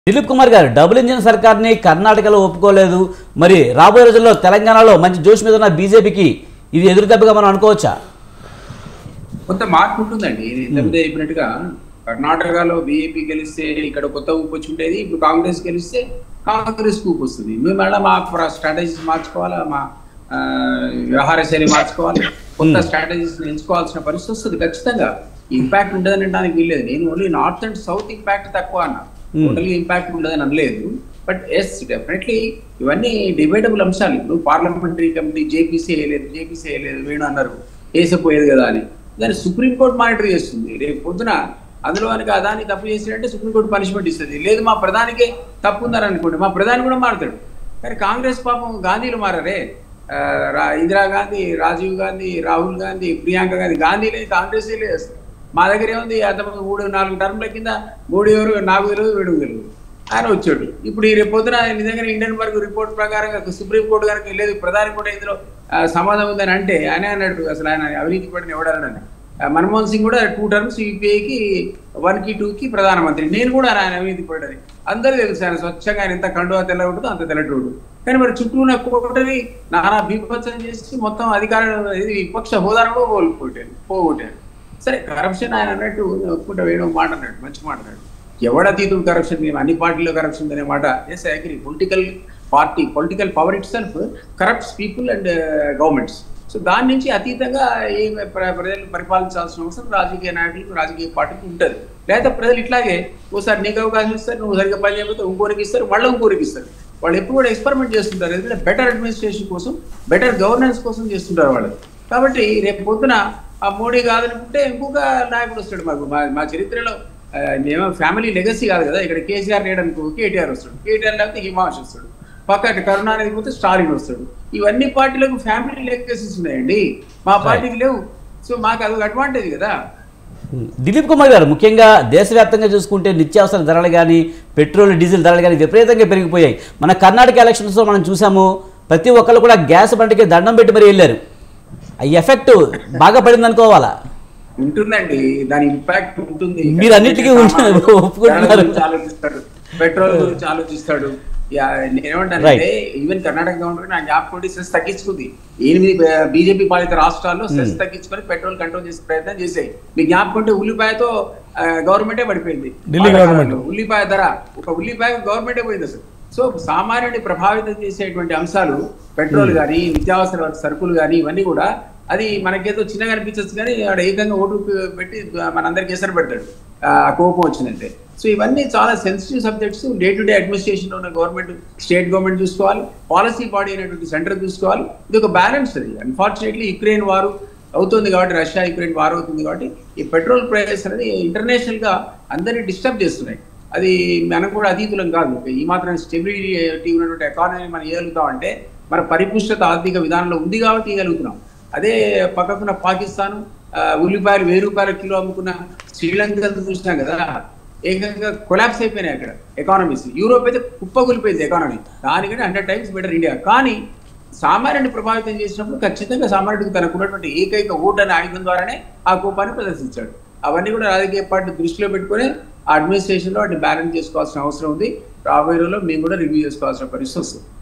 దిలీప్ కుమార్ గారు double engine సర్కార్ని కర్ణాటకలో ఒప్పుకోలేదు మరి రాబోయే రోజుల్లో తెలంగాణలో మంచి జోష్ మీద ఉన్న బీజేపీకి ఇది ఎదురుదెబ్బగా మనం అనుకోవచ్చా కొంత మార్పు ఉంటుందండి నేను ఇంతకుముందే చెప్పినట్టుగా కర్ణాటకలో బీజేపీ గెలిస్తే ఇక్కడ కొత్త ఊపు వచ్చి ఉండేది ఇప్పుడు కాంగ్రెస్ గెలిస్తే కాంగ్రెస్ ఊపు వస్తుంది మేము మళ్ళీ మా స్ట్రాటజీస్ మార్చుకోవాలా మా ఆ, వ్యవహార శైలి మార్చుకోవాలి కొత్త స్ట్రాటజీస్ ఎంచుకోవాల్సిన పరిస్థితి వస్తుంది ఖచ్చితంగా ఇంపాక్ట్ ఉండదని అనడానికి వీల్లేదు నేను only north and south impact తక్కువ అన్నా టోటల్ ఇంపాక్ట్ ఉండదని అనలేదు బట్ ఎస్ డెఫినెట్లీ ఇవన్నీ డిబేటబుల్ అంశాలు ఇప్పుడు పార్లమెంటరీ కమిటీ జేపీసీ వేయలేదు జేపీసీ వేయలేదు వేణు అన్నారు వేసపోయేది కదా అని దాన్ని సుప్రీంకోర్టు మానిటర్ చేస్తుంది రేపు పొద్దున అందులో కనుక అదాన్ని తప్పు చేసినట్టే సుప్రీంకోర్టు పనిష్మెంట్ ఇస్తుంది లేదు మా ప్రధానికే తప్పు ఉందని అనుకోండి మా ప్రధాని కూడా మారుతాడు కానీ కాంగ్రెస్ పాపం గాంధీలు మారరే ఆ, రా- ఇందిరాగాంధీ రాజీవ్ గాంధీ రాహుల్ గాంధీ ప్రియాంక గాంధీ గాంధీ లేదు కాంగ్రెస్ లేదు మా దగ్గర ఏముంది అంతకుముందు మూడు నాలుగు టర్మ్ల కింద మూడు ఎవరు నాకు తెలియదు వీడు తెలియదు ఆయన వచ్చాడు ఇప్పుడు ఈ రేపు పొద్దున నిజంగా ఇండియన్ వర్క్ రిపోర్ట్ ప్రకారంగా సుప్రీం కోర్టు కనుక లేదు ప్రధాని కూడా ఇందులో ఆ, సమాధానం ఉందని అంటే ఆయన అన్నాడు అసలు ఆయన అవినీతి పడిన ఎవడన్నాడని ఆ, మన్మోహన్ సింగ్ కూడా టూ టర్మ్స్ యూపీఐకి వన్ కి టూ కి ప్రధానమంత్రి నేను కూడా ఆయన అవినీతి పడ్డది అందరూ తెలుసు ఆయన స్వచ్ఛంగా ఆయన ఎంత కండువా తెల్ల ఉంటుందో అంత తెల్లటోడు కానీ మరి చుట్టూ ఉన్న కోటని నానా బీభత్సం చేసి మొత్తం అధికారం ఇది విపక్ష హోదాను కూడా కోల్పోయాడు పోగొట్టాడు సరే కరప్షన్ ఆయన అన్నట్టు ఒప్పుకుంటా వేయడం మాట అన్నాడు మంచి మాట అన్నాడు ఎవడతీతుడు కరప్షన్ మేము అన్ని పార్టీలో కరప్షన్ అనే మాట yes agree political party political power itself corrupts people and governments so దాని నుంచి అతీతంగా ఏ ప్ర- ప్రజలు పరిపాలించాల్సిన అవసరం రాజకీయ నాయకులకు రాజకీయ పార్టీకి ఉంటుంది లేదా ప్రజలు ఇట్లాగే ఓసారి నీకు అవకాశం ఇస్తారు నువ్వు సరిగ్గా పని చేయకపోతే ఇంకోరికి ఇస్తారు మళ్ళీ ఇంకోరికి ఇస్తారు వాళ్ళు ఎప్పుడు కూడా ఎక్స్పెరిమెంట్ చేస్తుంటారు ఎందుకంటే బెటర్ అడ్మినిస్ట్రేషన్ కోసం బెటర్ గవర్నెన్స్ కోసం చేస్తుంటారు వాళ్ళు కాబట్టి రేపు పొద్దున ఆ మోడీ కాదనుకుంటే ఇంకొక నాయకుడు వస్తాడు మాకు మా మా చరిత్రలో ఆ, మేము ఫ్యామిలీ లెగసీ కాదు కదా ఇక్కడ కేసీఆర్ లేడనుకో కేటీఆర్ వస్తాడు కేటీఆర్ లేకపోతే హిమాంశ్ వస్తాడు పక్కన కరుణానిధి పోతే స్టాలిన్ వస్తాడు ఇవన్నీ పార్టీలకు ఫ్యామిలీ లెగసీస్ ఉన్నాయండి మా పార్టీకి లేవు సో మాకు అదొక అడ్వాంటేజ్ కదా దిలీప్ కుమార్ గారు ముఖ్యంగా దేశవ్యాప్తంగా చూసుకుంటే నిత్యావసర ధరలు కానీ పెట్రోల్ డీజిల్ ధరలు కానీ విపరీతంగా పెరిగిపోయాయి మన కర్ణాటక ఎలక్షన్స్లో మనం చూసాము ప్రతి ఒక్కళ్ళు కూడా గ్యాస్ బండికి దండం పెట్టి మరీ వెళ్ళారు ఆ ఎఫెక్ట్ బాగా పడింది అనుకోవాలా ఉంటుందండి దాని ఇంపాక్ట్ ఉంటుంది మీరు అన్నిటికీ ఉంటుంది, ఒప్పుకుంటున్నారు. ధరల గురించి ఆలోచిస్తాడు పెట్రోల్ గురించి ఆలోచిస్తాడు యా, నేనేమంటానంటే ఈవెన్ కర్ణాటక గవర్నమెంట్ నా జ్ఞాపకం ఉండి సెస్ తగ్గించుకుంది ఎనిమిది బీజేపీ పాలిత రాష్ట్రాల్లో సెస్ తగ్గించుకొని పెట్రోల్ కంట్రోల్ చేసే ప్రయత్నం చేసాయి మీ జ్ఞాపకం ఉంటే ఉల్లిపాయతో గవర్నమెంటే పడిపోయింది ఢిల్లీ గవర్నమెంట్. ఉల్లిపాయ ధర ఒక ఉల్లిపాయ గవర్నమెంటే పోయింది అసలు సో సామాన్యుడిని ప్రభావితం చేసేటువంటి అంశాలు పెట్రోల్ కానీ నిత్యావసర సరుకులు కానీ ఇవన్నీ కూడా అది మనకేదో చిన్నగా అనిపించచ్చు కానీ ఆడ ఏకంగా ఓటు పెట్టి మనందరికి ఎసరు పెడతాడు ఆ కోపం వచ్చిందంటే సో ఇవన్నీ చాలా sensitive subjects day to day administration ఉన్న గవర్నమెంట్ స్టేట్ గవర్నమెంట్ చూసుకోవాలి పాలసీ బాడీ అయినటువంటి సెంటర్ చూసుకోవాలి ఇది ఒక బ్యాలెన్స్ అది అన్ఫార్చునేట్లీ యుక్రెయిన్ వారు అవుతుంది కాబట్టి రష్యా యుక్రెయిన్ వార్ అవుతుంది కాబట్టి ఈ పెట్రోల్ ప్రైస్ అనేది ఇంటర్నేషనల్ గా అందరినీ డిస్టర్బ్ చేస్తున్నాయి అది మనం కూడా అతీతులం కాదు ఈ మాత్రం స్టెబిలిటీ ఉన్నటువంటి ఎకానమీ మనం ఇవ్వగలుగుతాం అంటే మన పరిపుష్టత ఆర్థిక విధానంలో ఉంది కాబట్టి ఇవ్వగలుగుతున్నాం అదే పక్కకున్న పాకిస్తాన్ ఆ, ఉల్లిపాయలు వెయ్యి రూపాయల కిలో అమ్ముకున్న శ్రీలంక చూసినాం కదా ఏకంగా కొలాప్స్ అయిపోయినాయి అక్కడ ఎకానమీస్ యూరోప్ అయితే కుప్పకూలిపోయింది ఎకానమీ దానికంటే హండ్రెడ్ టైమ్స్ బెటర్ ఇండియా కానీ సామాన్యుడిని ప్రభావితం చేసినప్పుడు ఖచ్చితంగా సామాన్యుడికి తనకున్నటువంటి ఏకైక ఓటు అనే ఆయుధం ద్వారానే ఆ కోపాన్ని ప్రదర్శించాడు అవన్నీ కూడా రాజకీయ పార్టీ దృష్టిలో పెట్టుకొని ఆ అడ్మినిస్ట్రేషన్ లో వాటిని బ్యాలెన్స్ చేసుకోవాల్సిన అవసరం ఉంది రాబోయే రోజుల్లో మేము కూడా రివ్యూ చేసుకోవాల్సిన పరిస్థితి వస్తుంది